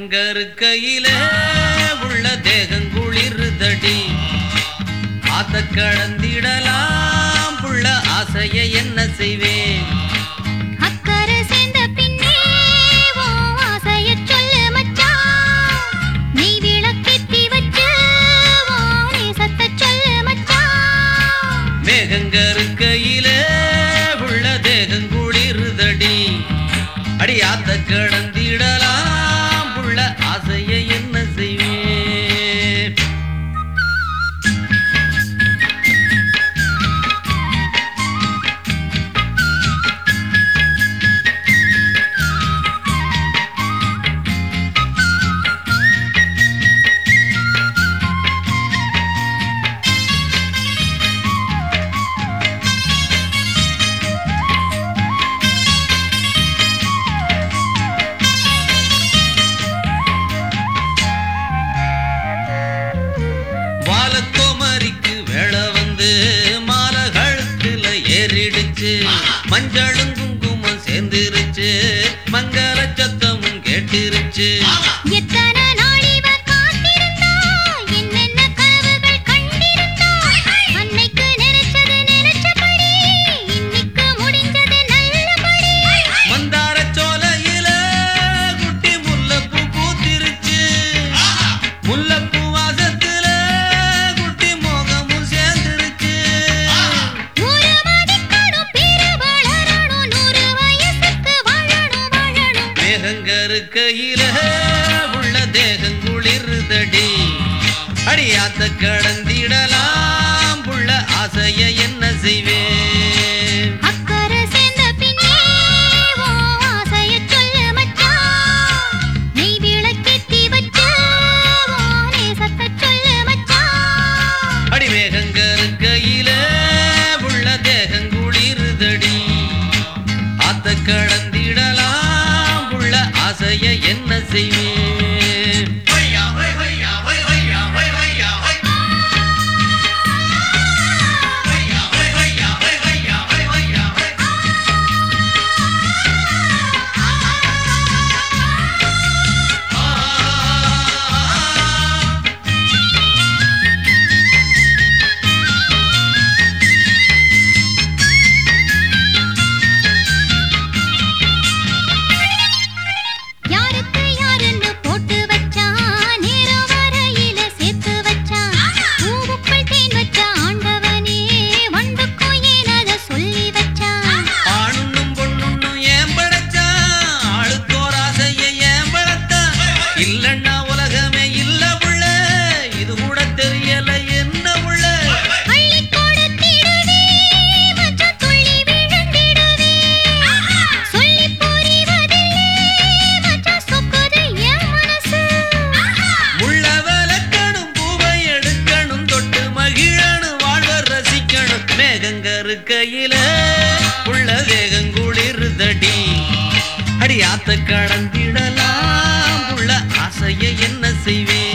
மேகங்கருக்கையில உள்ள தேகங்குளிருதடி ஆத்த கடந்திடலாம் புள்ள ஆசைய என்ன செய்வேன் அக்கறை சேர்ந்த பின்னே உன் ஆசையச் சொல்லு மச்சான். நீ விளக்கேத்தி வச்சு உன் நேசத்தைச் சொல்லு மச்சான். மேகங்கருக்கையில உள்ள தேகங்குளிருதடி அடி ஆத்த கடந்திடலாம் புள்ள ஆசைய என்ன செய்வேன் வாலக்கோமரிக்கு வேலை வந்து மாலை கழுத்துல ஏறிடுச்சு மஞ்சளும் குங்குமம் சேர்ந்துருச்சு மங்கள சத்தமும் கேட்டிருச்சு எத்தனை நாள் இவ காத்திருந்தா, என்னென்ன கனவுகள் கண்டிருந்தா. அன்னைக்கு நினைச்சது நினைச்சபடி, இன்னைக்கு முடிஞ்சது நல்லபடி. மந்தார சோலையில குட்டி முல்லைப்பூ பூத்திருச்சு முல்லைப்பூ வாசத்துல குட்டி மோகமும் சேர்ந்துருச்சு ஊரு மதிக்கணும், பேரு வளரணும், நூறு வயசுக்கு வாழணும், வாழணும். மேகங்கருக்கையில உள்ள தேகங்குளிருதடி அடியாத்த கடந்திடலாம் புள்ள ஆசைய என்ன செய்வேன் அக்கறை சேர்ந்த பின்னே உன் ஆசையச் சொல்லு மச்சான். நீ விளக்கேத்தி வச்சு உன் நேசத்தைச் சொல்லு மச்சான். அடி மேகங்கருக்கையில உள்ள தேகங்குளிருதடி ஆத்த கடந்திடலாம் புள்ள ஆசைய என்ன செய்வேன் யாருக்கு யாருன்னு போட்டு வச்சான், நேரம் வரையில சேர்த்து வச்சான். பூவுக்குள் தேன் வச்ச ஆண்டவனே, வண்டுக்கும் ஏன் அதை சொல்லி வச்சான் ஆணுன்னும் பொண்ணுன்னும் ஏன் படைச்சான் ஆளுக்கோர் ஆசைய ஏன் வளர்த்தான் இல்லன்னா உலகமே இல்ல புள்ள இது கூட தெரியல என்ன புள்ள அள்ளிக் கொடுத்திடுவே, மச்சான் துள்ளி விழுந்திடுவே. சொல்லிப் புரிவதில்லை, மச்சான் சொக்குது என் மனசு. முள்ள விளக்கணும் பூவை எடுக்கணும் தொட்டு மகிழணும் வாழ்வ ரசிக்கணும் மேகங்கருக்கையில உள்ள வேகங்குளிருதடி அடி ஆத்த கடந்திடலாம் உள்ள ஆசைய என்ன செய்வேன்